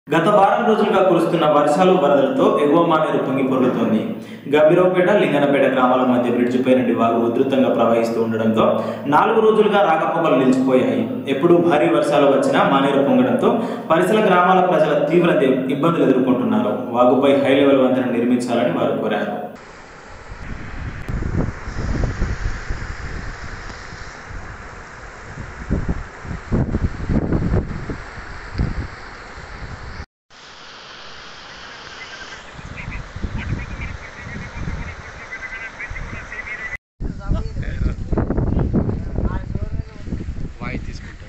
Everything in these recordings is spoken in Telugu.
గత వారం రోజులుగా కురుస్తున్న వర్షాలు వరదలతో ఎగువ మానేరు పొంగి పొర్లుతోంది గంభీరవపేట లింగనపేట గ్రామాల మధ్య బ్రిడ్జిపై నుండి వాగు ఉధృతంగా ప్రవహిస్తూ ఉండడంతో నాలుగు రోజులుగా రాకపోకలు నిలిచిపోయాయి ఎప్పుడు భారీ వర్షాలు వచ్చినా మానేరు పొంగడంతో పరిసర గ్రామాల ప్రజల తీవ్ర దే- ఇబ్బందులు ఎదుర్కొంటున్నారు వాగుపై హై లెవెల్ వంతెన నిర్మించాలని వారు కోరారు వాయి తీసుకుంటాం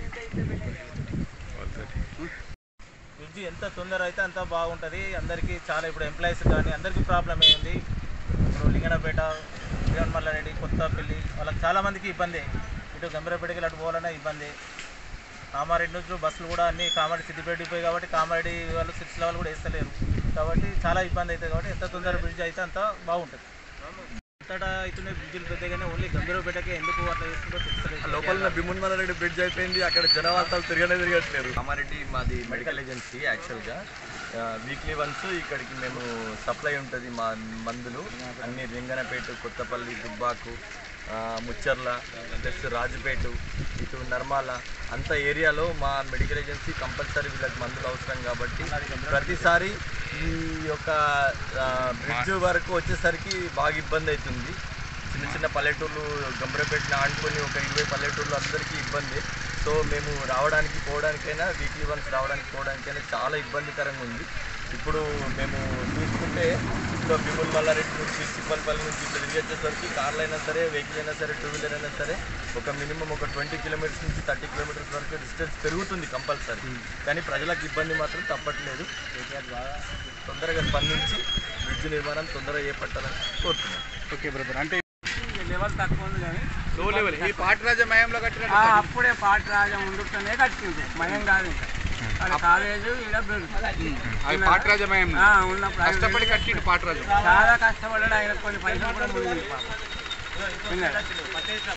బ్రిడ్జ్ ఎంత తొందర అయితే అంత బాగుంటుంది అందరికీ చాలా ఇప్పుడు ఎంప్లాయీస్ కానీ అందరికీ ప్రాబ్లం అయింది ఇప్పుడు లింగనపేట రెడ్డి కొత్తపల్లి వాళ్ళకి చాలా మందికి ఇబ్బంది ఇటు గంభీరపేటకి అటు పోవాలన్నా ఇబ్బంది కామారెడ్డి నుంచి బస్సులు కూడా అన్ని కామారెడ్డి సిద్దిపేటకి పోయి కాబట్టి కామారెడ్డి వాళ్ళు సిక్స్ లెవెల్ కూడా వేస్తలేరు కాబట్టి చాలా ఇబ్బంది అవుతుంది కాబట్టి ఎంత తొందర బ్రిడ్జ్ అయితే అంత బాగుంటుంది అంతటా అవుతున్నాయి బ్రిడ్జిలు పెద్దగానే ఓన్లీ గంభీరపేటకే ఎందుకు అట్లా చేస్తుందో తెలుస్తలేదు లోపల భీమున్మల రెడ్డి బ్రిడ్జ్ అయిపోయింది అక్కడ జనవార్తలు తిరగనే తిరగట్లేరు కామారెడ్డి మాది మెడికల్ ఏజెన్సీ యాక్చువల్గా వీక్లీ వన్స్ ఇక్కడికి మేము సప్లై ఉంటుంది మా మందులు అన్ని లింగనపేట కొత్తపల్లి దుబ్బాకు ఆ, ముచ్చర్ల ప్లస్ రాజుపేట ఇటు నర్మాల అంత ఏరియాలో మా మెడికల్ ఏజెన్సీ కంపల్సరీ వీళ్ళకి మందులు అవసరం కాబట్టి ప్రతిసారి ఈ యొక్క బ్రిడ్జ్ వరకు వచ్చేసరికి బాగా ఇబ్బంది అవుతుంది చిన్న చిన్న పల్లెటూళ్ళు గంభరపేటని ఆడుకొని ఒక ఇరవై పల్లెటూళ్ళు అందరికీ ఇబ్బంది సో మేము రావడానికి పోవడానికైనా వీక్లీ వన్స్ రావడానికి పోవడానికైనా చాలా ఇబ్బందికరంగా ఉంది ఇప్పుడు మేము చూసుకుంటే ఇంకా బిముల్ మల్లారెడ్డి నుంచి చిప్పలపల్లి నుంచి ఇట్లా తిరిగి వచ్చేసరికి కార్లు అయినా సరే వెహికల్ అయినా సరే టూ వీలర్ అయినా సరే ఒక మినిమం ఒక ట్వంటీ కిలోమీటర్స్ నుంచి థర్టీ కిలోమీటర్స్ వరకు డిస్టెన్స్ పెరుగుతుంది కంపల్సరీ కానీ ప్రజలకు ఇబ్బంది మాత్రం తప్పట్లేదు తొందరగా స్పందించి బ్రిడ్జ్ నిర్మాణం తొందరగా చేపట్టాలని కోరుతున్నాను ఓకే బ్రదర్ అంటే లెవెల్ తక్కువ ఉంది కానీ లో లెవెల్ ఈ పాటరాజ మయంలో కట్టిన ఆ, అప్పుడే పాట రాజా ఉండుతూనే కట్టింది మయం కాదు ఇంకా అక్కడ కాలేజ్ ఈడ బ్రిడ్జ్. అది పాటరాజ మయం ఆ, ఉన్నప్పుడు ఆయన కష్టపడి కట్టిండు పాటరాజు చాలా కష్టపడ్డాడు ఆయన కొన్ని పైసలు కూడా మునిగింది పాపం. విన్నారా?